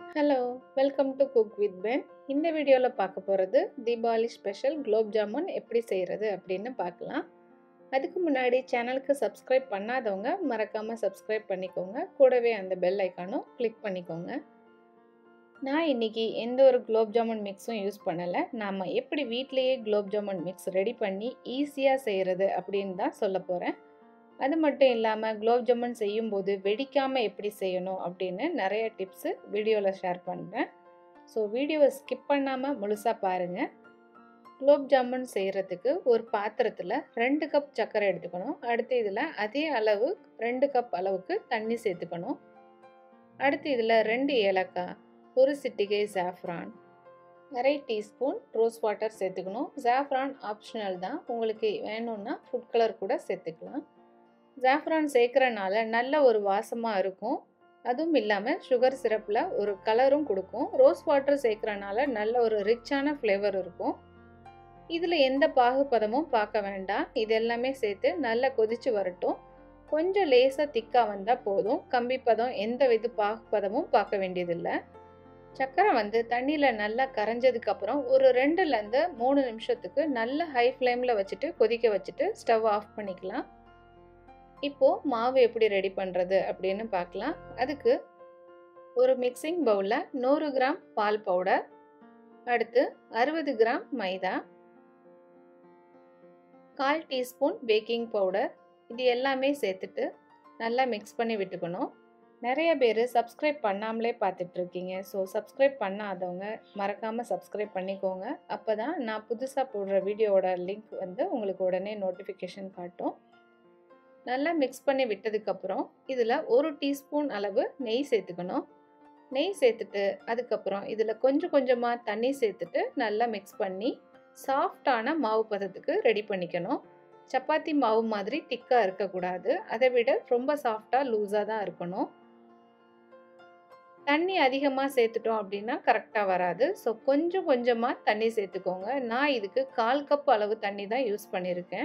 hello welcome to cook with Ben இந்த வீடியோவில் பார்க்க போகிறது தீபாவளி ஸ்பெஷல் குலோப் ஜாமுன் எப்படி செய்கிறது அப்படின்னு பார்க்கலாம் அதுக்கு முன்னாடி சேனலுக்கு சப்ஸ்கிரைப் பண்ணாதவங்க மறக்காமல் சப்ஸ்கிரைப் பண்ணிக்கோங்க கூடவே அந்த பெல் ஐக்கானும் கிளிக் பண்ணிக்கோங்க நான் இன்றைக்கி எந்த ஒரு குலோப் ஜாமுன் மிக்ஸும் யூஸ் பண்ணலை நாம் எப்படி வீட்டிலையே குலோப் ஜாமுன் மிக்ஸ் ரெடி பண்ணி ஈஸியாக செய்கிறது அப்படின்னு தான் சொல்ல போகிறேன் அது மட்டும் இல்லாமல் குலோப் ஜாமுன் செய்யும்போது வெடிக்காமல் எப்படி செய்யணும் அப்படின்னு நிறைய டிப்ஸு வீடியோவில் ஷேர் பண்ணுறேன் ஸோ வீடியோவை ஸ்கிப் பண்ணாமல் முழுசாக பாருங்கள் குலோப் ஜாமுன் செய்கிறதுக்கு ஒரு பாத்திரத்தில் ரெண்டு கப் சர்க்கரை எடுத்துக்கணும் அடுத்து இதில் அதே அளவு ரெண்டு கப் அளவுக்கு தண்ணி சேர்த்துக்கணும் அடுத்து இதில் ரெண்டு ஏலக்காய் ஒரு சிட்டிகை சாஃப்ரான் அரை டீஸ்பூன் ரோஸ் வாட்டர் சேர்த்துக்கணும் சாஃப்ரான் ஆப்ஷனல் தான் உங்களுக்கு வேணும்னா ஃபுட் கலர் கூட சேர்த்துக்கலாம் ஜாஃப்ரான் சேர்க்குறனால நல்ல ஒரு வாசமாக இருக்கும் அதுவும் இல்லாமல் சுகர் சிரப்பில் ஒரு கலரும் கொடுக்கும் ரோஸ் வாட்டர் சேர்க்குறனால நல்ல ஒரு ரிச்சான ஃப்ளேவர் இருக்கும் இதில் எந்த பாகுபதமும் பார்க்க வேண்டாம் இது எல்லாமே சேர்த்து நல்லா கொதித்து வரட்டும் கொஞ்சம் லேசாக திக்காக வந்தால் போதும் கம்பி பதம் எந்த வித பாகுபதமும் பார்க்க வேண்டியதில்லை சக்கரை வந்து தண்ணியில் நல்லா கரைஞ்சதுக்கப்புறம் ஒரு ரெண்டுலேருந்து மூணு நிமிஷத்துக்கு நல்ல ஹை ஃப்ளேமில் வச்சுட்டு கொதிக்க வச்சுட்டு ஸ்டவ் ஆஃப் பண்ணிக்கலாம் இப்போது மாவு எப்படி ரெடி பண்ணுறது அப்படின்னு பார்க்கலாம் அதுக்கு ஒரு மிக்சிங் பவுலில் நூறு கிராம் பால் பவுடர் அடுத்து அறுபது கிராம் மைதா கால் டீஸ்பூன் பேக்கிங் பவுடர் இது எல்லாமே சேர்த்துட்டு நல்லா மிக்ஸ் பண்ணி விட்டுக்கணும் நிறைய பேர் சப்ஸ்கிரைப் பண்ணாமலே பார்த்துட்ருக்கீங்க ஸோ சப்ஸ்கிரைப் பண்ணாதவங்க மறக்காமல் சப்ஸ்கிரைப் பண்ணிக்கோங்க அப்போ தான் நான் புதுசாக போடுற வீடியோவோட லிங்க் வந்து உங்களுக்கு உடனே நோட்டிஃபிகேஷன் காட்டும் நல்லா மிக்ஸ் பண்ணி விட்டதுக்கப்புறம் இதில் ஒரு டீஸ்பூன் அளவு நெய் சேர்த்துக்கணும் நெய் சேர்த்துட்டு அதுக்கப்புறம் இதில் கொஞ்சம் கொஞ்சமாக தண்ணி சேர்த்துட்டு நல்லா மிக்ஸ் பண்ணி சாஃப்டான மாவு பதத்துக்கு ரெடி பண்ணிக்கணும் சப்பாத்தி மாவு மாதிரி திக்காக இருக்கக்கூடாது அதை விட ரொம்ப சாஃப்டாக லூஸாக தான் இருக்கணும் தண்ணி அதிகமாக சேர்த்துட்டோம் அப்படின்னா கரெக்டாக வராது ஸோ கொஞ்சம் கொஞ்சமாக தண்ணி சேர்த்துக்கோங்க நான் இதுக்கு கால் கப் அளவு தண்ணி தான் யூஸ் பண்ணியிருக்கேன்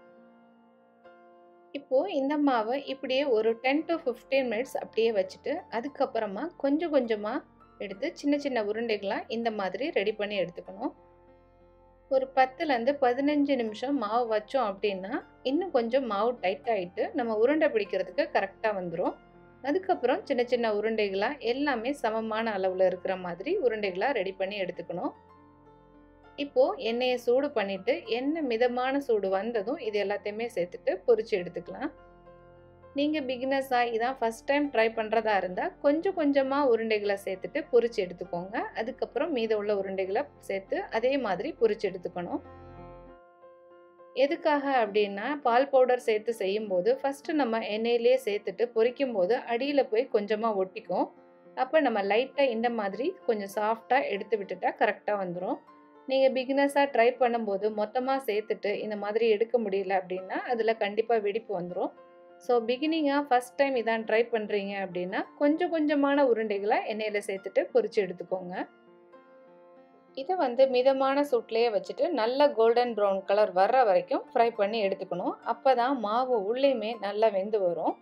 இப்போது இந்த மாவை இப்படியே ஒரு டென் டு ஃபிஃப்டீன் மினிட்ஸ் அப்படியே வச்சுட்டு அதுக்கப்புறமா கொஞ்சம் கொஞ்சமாக எடுத்து சின்ன சின்ன உருண்டைகளாக இந்த மாதிரி ரெடி பண்ணி எடுத்துக்கணும் ஒரு பத்துலேருந்து பதினஞ்சு நிமிஷம் மாவு வச்சோம் அப்படின்னா இன்னும் கொஞ்சம் மாவு டைட் ஆகிட்டு நம்ம உருண்டை பிடிக்கிறதுக்கு கரெக்டாக வந்துடும் அதுக்கப்புறம் சின்ன சின்ன உருண்டைகளாக எல்லாமே சமமான அளவில் இருக்கிற மாதிரி உருண்டைகளாக ரெடி பண்ணி எடுத்துக்கணும் இப்போது எண்ணெயை சூடு பண்ணிவிட்டு எண்ணெய் மிதமான சூடு வந்ததும் இது எல்லாத்தையுமே சேர்த்துட்டு பொரிச்சு எடுத்துக்கலாம் நீங்கள் பிகினஸாக இதான் ஃபஸ்ட் டைம் ட்ரை பண்ணுறதா இருந்தால் கொஞ்சம் கொஞ்சமாக உருண்டைகளை சேர்த்துட்டு பொரிச்சு எடுத்துக்கோங்க அதுக்கப்புறம் மீத உள்ள உருண்டைகளை சேர்த்து அதே மாதிரி பொரிச்சு எடுத்துக்கணும் எதுக்காக அப்படின்னா பால் பவுடர் சேர்த்து செய்யும்போது ஃபஸ்ட்டு நம்ம எண்ணெயிலே சேர்த்துட்டு பொரிக்கும் போது அடியில் போய் கொஞ்சமாக ஒட்டிக்கும் அப்போ நம்ம லைட்டாக இந்த மாதிரி கொஞ்சம் சாஃப்டாக எடுத்து விட்டுட்டா கரெக்டாக வந்துடும் நீங்கள் பிகினஸாக ட்ரை பண்ணும்போது மொத்தமாக சேர்த்துட்டு இந்த மாதிரி எடுக்க முடியல அப்படின்னா அதில் கண்டிப்பாக வெடிப்பு வந்துடும் ஸோ பிகினிங்காக ஃபஸ்ட் டைம் இதான் ட்ரை பண்ணுறீங்க அப்படின்னா கொஞ்சம் கொஞ்சமான உருண்டைகளை எண்ணெயில் சேர்த்துட்டு பொரிச்சு எடுத்துக்கோங்க இதை வந்து மிதமான சூட்லேயே வச்சுட்டு நல்ல கோல்டன் ப்ரௌன் கலர் வர்ற வரைக்கும் ஃப்ரை பண்ணி எடுத்துக்கணும் அப்போ தான் மாவு உள்ளேயுமே நல்லா வெந்து வரும்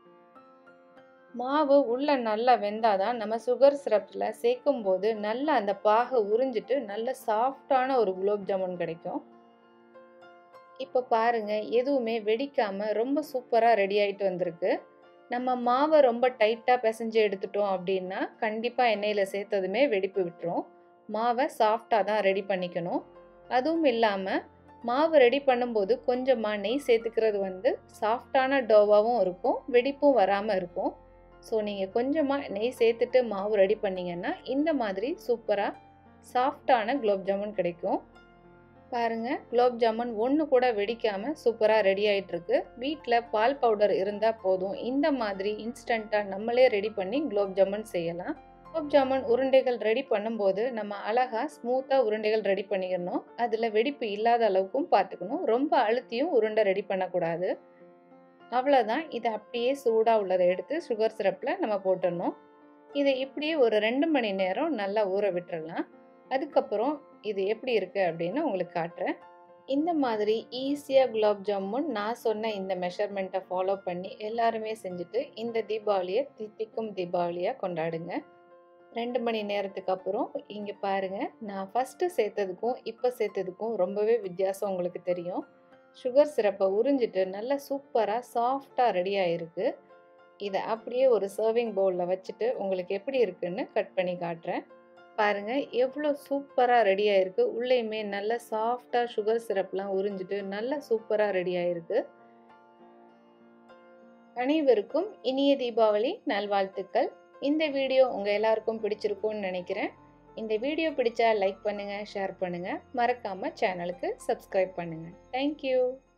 மாவு உள்ளே நல்லா வெந்தாதான் நம்ம சுகர் சிரப்பில் சேர்க்கும் போது நல்லா அந்த பாகை உறிஞ்சிட்டு நல்ல சாஃப்டான ஒரு குலோப் ஜாமுன் கிடைக்கும் இப்போ பாருங்க எதுவுமே வெடிக்காமல் ரொம்ப சூப்பராக ரெடி ஆகிட்டு வந்திருக்கு நம்ம மாவை ரொம்ப டைட்டாக பிசைஞ்சு எடுத்துட்டோம் அப்படின்னா கண்டிப்பாக எண்ணெயில் சேர்த்ததுமே வெடிப்பு விட்டுரும் மாவை சாஃப்டாக தான் ரெடி பண்ணிக்கணும் அதுவும் இல்லாமல் மாவு ரெடி பண்ணும்போது கொஞ்சமாக நெய் சேர்த்துக்கிறது வந்து சாஃப்டான டோவாகவும் இருக்கும் வெடிப்பும் வராமல் இருக்கும் ஸோ நீங்கள் கொஞ்சமாக நெய் சேர்த்துட்டு மாவு ரெடி பண்ணிங்கன்னா இந்த மாதிரி சூப்பராக சாஃப்டான குலோப் ஜாமுன் கிடைக்கும் பாருங்கள் குலோப் ஜாமுன் ஒன்று கூட வெடிக்காமல் சூப்பராக ரெடி ஆகிட்டுருக்கு வீட்டில் பால் பவுடர் இருந்தால் போதும் இந்த மாதிரி இன்ஸ்டண்ட்டாக நம்மளே ரெடி பண்ணி குலோப் ஜாமுன் செய்யலாம் குலோப் ஜாமுன் உருண்டைகள் ரெடி பண்ணும்போது நம்ம அழகாக ஸ்மூத்தாக உருண்டைகள் ரெடி பண்ணிக்கணும் அதில் வெடிப்பு இல்லாத அளவுக்கும் பார்த்துக்கணும் ரொம்ப அழுத்தியும் உருண்டை ரெடி பண்ணக்கூடாது அவ்வளோதான் இதை அப்படியே சூடாக உள்ளதை எடுத்து சுகர் சிரப்பில் நம்ம போட்டுடணும் இதை இப்படியே ஒரு ரெண்டு மணி நேரம் நல்லா ஊற விட்டுறலாம் அதுக்கப்புறம் இது எப்படி இருக்குது அப்படின்னு உங்களுக்கு காட்டுறேன் இந்த மாதிரி ஈஸியாக குலாப் ஜாமுன் நான் சொன்ன இந்த மெஷர்மெண்ட்டை ஃபாலோ பண்ணி எல்லாருமே செஞ்சுட்டு இந்த தீபாவளியை தித்திக்கும் தீபாவளியாக கொண்டாடுங்க ரெண்டு மணி நேரத்துக்கு அப்புறம் இங்கே பாருங்கள் நான் ஃபஸ்ட்டு சேர்த்ததுக்கும் இப்போ சேர்த்ததுக்கும் ரொம்பவே வித்தியாசம் உங்களுக்கு தெரியும் சுகர் சிரப்பை உறிஞ்சிட்டு நல்லா சூப்பராக சாஃப்டாக ரெடி ஆகிருக்கு இதை அப்படியே ஒரு சர்விங் பவுலில் வச்சுட்டு உங்களுக்கு எப்படி இருக்குன்னு கட் பண்ணி காட்டுறேன் பாருங்கள் எவ்வளோ சூப்பராக ரெடி ஆகிருக்கு உள்ளேயுமே நல்ல சாஃப்டாக சுகர் சிரப்லாம் உறிஞ்சிட்டு நல்லா சூப்பராக ரெடி ஆகிருக்கு அனைவருக்கும் இனிய தீபாவளி நல்வாழ்த்துக்கள் இந்த வீடியோ உங்கள் எல்லாருக்கும் பிடிச்சிருக்கும்னு நினைக்கிறேன் இந்த வீடியோ பிடிச்சா லைக் பண்ணுங்கள் ஷேர் பண்ணுங்கள் மறக்காமல் சேனலுக்கு சப்ஸ்கிரைப் பண்ணுங்கள் தேங்க்யூ